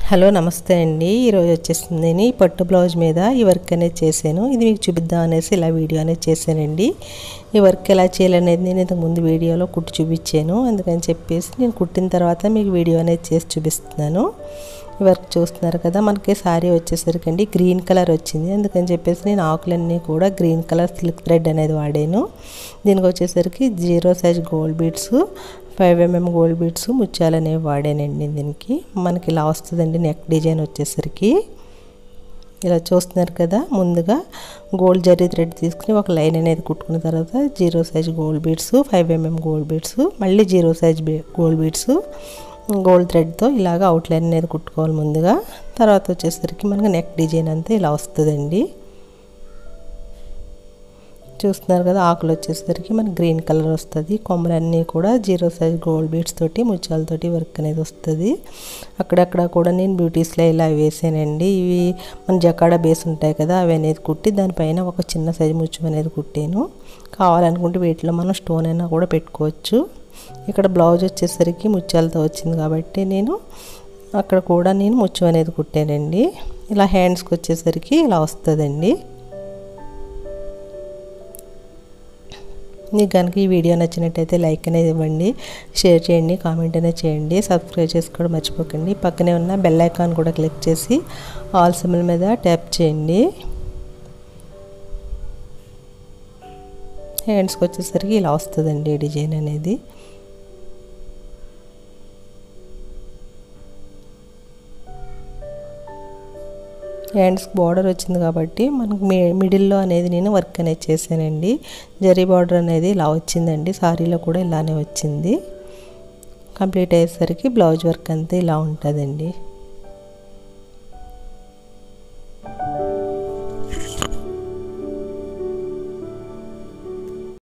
hello నమస్తే అండి ఈరోజు వచ్చేసింది నేను ఈ పట్టు బ్లౌజ్ మీద ఈ వర్క్ అనేది చేశాను ఇది మీకు చూపిద్దాం అనేసి ఇలా వీడియో అనేది చేశానండి ఈ వర్క్ ఎలా చేయాలనేది నేను ఇంతకు ముందు వీడియోలో కుట్టి చూపించాను అందుకని చెప్పేసి నేను కుట్టిన తర్వాత మీకు వీడియో అనేది చేసి చూపిస్తున్నాను ఈ వర్క్ చూస్తున్నారు కదా మనకి శారీ వచ్చేసరికి అండి గ్రీన్ కలర్ వచ్చింది అందుకని చెప్పేసి నేను ఆకులన్నీ కూడా గ్రీన్ కలర్ సిల్క్ థ్రెడ్ అనేది వాడాను దీనికి వచ్చేసరికి zero size gold beads five MM gold beads ముత్యాలు అనేవి వాడానండి దీనికి మనకి ఇలా వస్తుందండి నెక్ డిజైన్ వచ్చేసరికి ఇలా చూస్తున్నారు కదా ముందుగా గోల్డ్ జరీ థ్రెడ్ తీసుకుని ఒక లైన్ అనేది కుట్టుకున్న తర్వాత zero size gold beads five MM gold beads మళ్ళీ zero size gold beads gold థ్రెడ్తో ఇలాగ అవుట్లైన్ అనేది కుట్టుకోవాలి ముందుగా తర్వాత వచ్చేసరికి మనకి నెక్ డిజైన్ అంతా ఇలా వస్తుందండి చూస్తున్నారు కదా ఆకులు వచ్చేసరికి మనకి గ్రీన్ కలర్ వస్తుంది కొమ్మలన్నీ కూడా జీరో సైజ్ గోల్డ్ బీడ్స్ తోటి ముత్యాలతోటి వర్క్ అనేది వస్తుంది అక్కడక్కడ కూడా నేను బ్యూటీస్లో ఇలా వేసానండి ఇవి మన జకాడ బేస్ ఉంటాయి కదా అవి అనేది కుట్టి దానిపైన ఒక చిన్న సైజు ముత్యం అనేది కుట్టాను కావాలనుకుంటే వీటిలో మనం స్టోన్ అయినా కూడా పెట్టుకోవచ్చు ఇక్కడ బ్లౌజ్ వచ్చేసరికి ముత్యాలతో వచ్చింది కాబట్టి నేను అక్కడ కూడా నేను ముత్యం అనేది కుట్టానండి ఇలా హ్యాండ్స్కి వచ్చేసరికి ఇలా వస్తుందండి మీకు కనుక ఈ వీడియో నచ్చినట్టయితే లైక్ అనేది ఇవ్వండి షేర్ చేయండి కామెంట్ అనేది చేయండి సబ్స్క్రైబ్ చేసుకోవడం మర్చిపోకండి పక్కనే ఉన్న బెల్ ఐకాన్ కూడా క్లిక్ చేసి ఆల్ సిమ్ల మీద ట్యాప్ చేయండి హ్యాండ్స్కి వచ్చేసరికి ఇలా వస్తుందండి డిజైన్ అనేది హ్యాండ్స్కి బార్డర్ వచ్చింది కాబట్టి మనకు మీ మిడిల్లో అనేది నేను వర్క్ అనేది చేశానండి జరీ బార్డర్ అనేది ఇలా వచ్చిందండి సారీలో కూడా ఇలానే వచ్చింది కంప్లీట్ అయ్యేసరికి బ్లౌజ్ వర్క్ అంతా ఇలా ఉంటుందండి